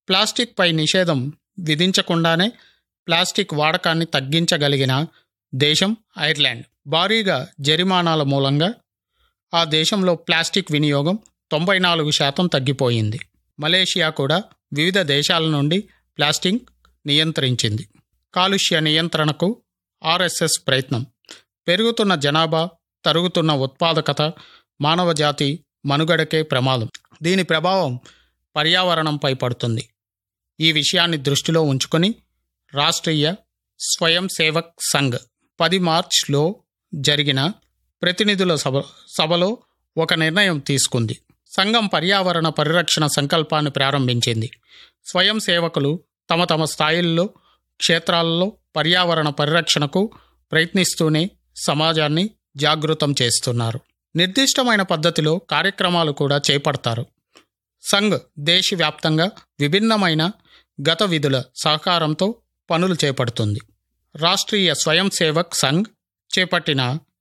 ప్లాస్టిక్పై నిషేధం విధించకుండానే ప్లాస్టిక్ వాడకాన్ని తగ్గించగలిగిన దేశం ఐర్లాండ్ భారీగా జరిమానాల మూలంగా ఆ దేశంలో ప్లాస్టిక్ వినియోగం తొంభై నాలుగు శాతం తగ్గిపోయింది మలేషియా కూడా వివిధ దేశాల నుండి ప్లాస్టిక్ నియంత్రించింది కాలుష్య నియంత్రణకు ఆర్ఎస్ఎస్ ప్రయత్నం పెరుగుతున్న జనాభా తరుగుతున్న ఉత్పాదకత మానవజాతి మనుగడకే ప్రమాదం దీని ప్రభావం పర్యావరణంపై పడుతుంది ఈ విషయాన్ని దృష్టిలో ఉంచుకొని రాష్ట్రీయ స్వయం సేవక్ సంఘ్ పది మార్చ్లో జరిగిన ప్రతినిధుల సభ సభలో ఒక నిర్ణయం తీసుకుంది సంఘం పర్యావరణ పరిరక్షణ సంకల్పాన్ని ప్రారంభించింది స్వయం సేవకులు తమ తమ స్థాయిల్లో క్షేత్రాలలో పర్యావరణ పరిరక్షణకు ప్రయత్నిస్తూనే సమాజాన్ని జాగృతం చేస్తున్నారు నిర్దిష్టమైన పద్ధతిలో కార్యక్రమాలు కూడా చేపడతారు సంఘ్ దేశవ్యాప్తంగా విభిన్నమైన గత విధుల సహకారంతో పనులు చేపడుతుంది రాష్ట్రీయ స్వయం సేవక్ సంఘ్ చేపట్టిన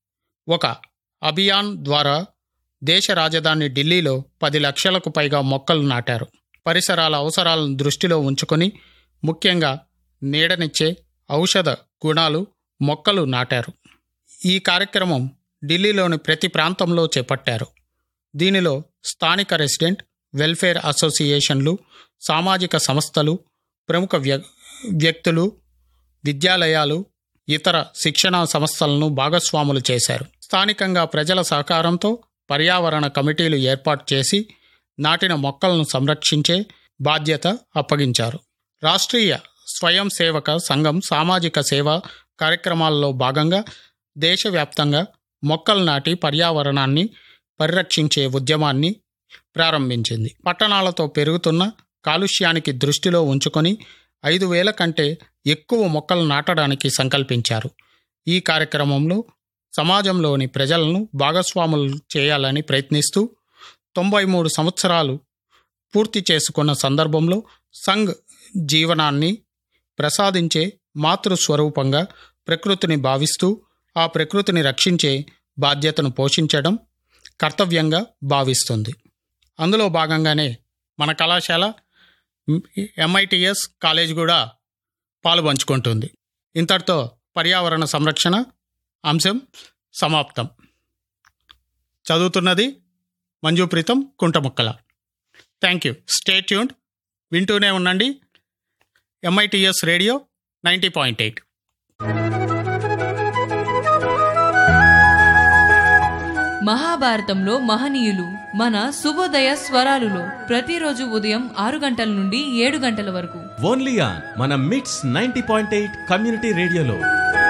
ఒక అభియాన్ ద్వారా దేశ రాజధాని ఢిల్లీలో పది లక్షలకు పైగా మొక్కలు నాటారు పరిసరాల అవసరాలను దృష్టిలో ఉంచుకొని ముఖ్యంగా నీడనిచ్చే ఔషధ గుణాలు మొక్కలు నాటారు ఈ కార్యక్రమం ఢిల్లీలోని ప్రతి ప్రాంతంలో చేపట్టారు దీనిలో స్థానిక రెసిడెంట్ వెల్ఫేర్ అసోసియేషన్లు సామాజిక సంస్థలు ప్రముఖ వ్య వ్యక్తులు విద్యాలయాలు ఇతర శిక్షణా సంస్థలను భాగస్వాములు చేశారు స్థానికంగా ప్రజల సహకారంతో పర్యావరణ కమిటీలు ఏర్పాటు చేసి నాటిన మొక్కలను సంరక్షించే బాధ్యత అప్పగించారు రాష్ట్రీయ స్వయం సేవక సంఘం సామాజిక సేవ కార్యక్రమాల్లో భాగంగా దేశవ్యాప్తంగా మొక్కలు నాటి పర్యావరణాన్ని పరిరక్షించే ఉద్యమాన్ని ప్రారంభించింది పట్టణాలతో పెరుగుతున్న కాలుష్యానికి దృష్టిలో ఉంచుకొని ఐదు వేల కంటే ఎక్కువ మొక్కలు నాటడానికి సంకల్పించారు ఈ కార్యక్రమంలో సమాజంలోని ప్రజలను భాగస్వాములు చేయాలని ప్రయత్నిస్తూ తొంభై మూడు సంవత్సరాలు పూర్తి చేసుకున్న సందర్భంలో సంఘ్ జీవనాన్ని ప్రసాదించే మాతృస్వరూపంగా ప్రకృతిని భావిస్తూ ఆ ప్రకృతిని రక్షించే బాధ్యతను పోషించడం కర్తవ్యంగా భావిస్తుంది అందులో భాగంగానే మన కళాశాల ఎంఐటిఎస్ కాలేజ్ కూడా పాలు పంచుకుంటుంది ఇంతటితో పర్యావరణ సంరక్షణ అంశం సమాప్తం చదువుతున్నది Manju Preetham Kuntamukkala thank you stay tuned వింటూనే ఉండండి MITS radio ninety point eight మహాభారతంలో మహనీయులు మన శుభోదయ స్వరాలులో ప్రతిరోజు ఉదయం ఆరు గంటల నుండి ఏడు గంటల వరకు ఓన్లీ ఆన్ మన మిట్స్ నైన్టీ పాయింట్ ఎయిట్ కమ్యూనిటీ రేడియోలో